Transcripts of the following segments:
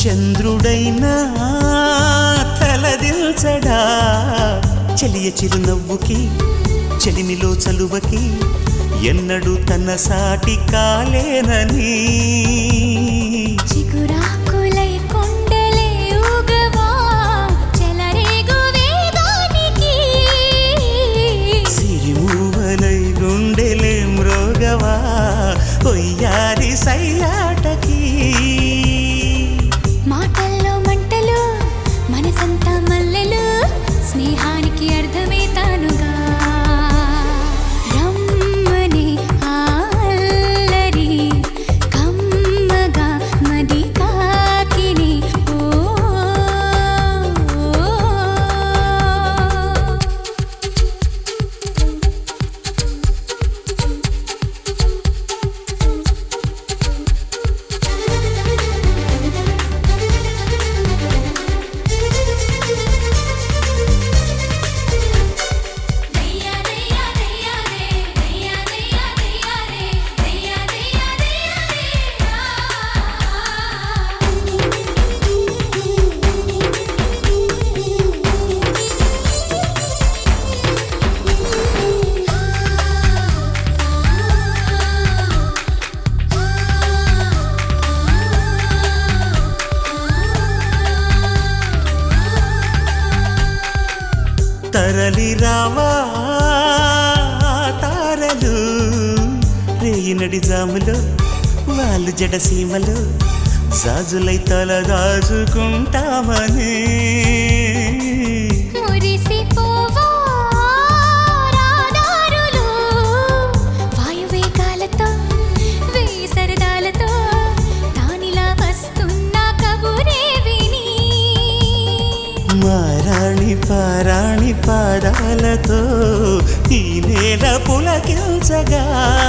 చంద్రుడైనా తలదిల్చడా చెలియ చిరునవ్వుకి చెలిమిలో చలువకి ఎన్నడు తన సాటి కాలేనని చిగురాకులై కొండలే ఊగవా చెలరేగు వేగానికి సిరిమూవలై గుండెలే మ్రోగవా ఒయ్యారి సయ్యాటకి మాటల్లో మంటలు మనసంతా మల్లెలు స్నేహానికి అర్థమే తానుగా రమ్మని అల్లరి కమ్మగా మది కాకిని ఓ దయ్యా దయ్యా దయ్యా రే దయ్యా దయ్యా దయ్యా రే దయ్యా దయ్యా దయ్యా రే తరలి రావా తారలు రేయినడి జాములో వాళ్ళు జడసీమలో జాజులై తల దాచుకుంటామని మురిసిపోవా రాదారులు వాయువేగాలతో వేసరదాలతో తానిలా వస్తున్న కబురే విని మారాణి పారాణి పాదాలతో ఈ నేల పులకించగా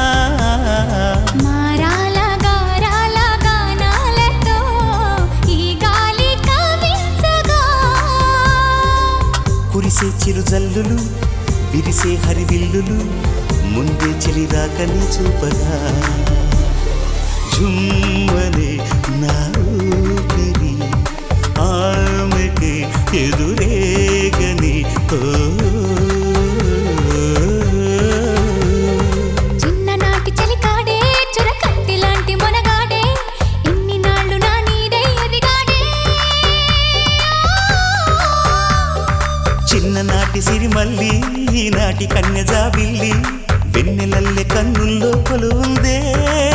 మారాల గారాల గానాలతో ఈ గాలి కవించగా కురిసే చిరుజల్లులు విరిసే హరివిల్లులు ముందే చెలిదాకని చూపగా జుమ్మనే నా ఊపిరి ఆమెకి ఎదురేగని ఓ చిన్ననాటి చలికాడే చురకత్తి లాంటి మొనగాడే ఇన్ని నాళ్ళు నా నీడై ఎదిగాడే చిన్ననాటి సిరిమల్లి ఈనాటి కన్యజాబిల్లి వెన్నెలల్లె కన్నుల్లో కొలువుందే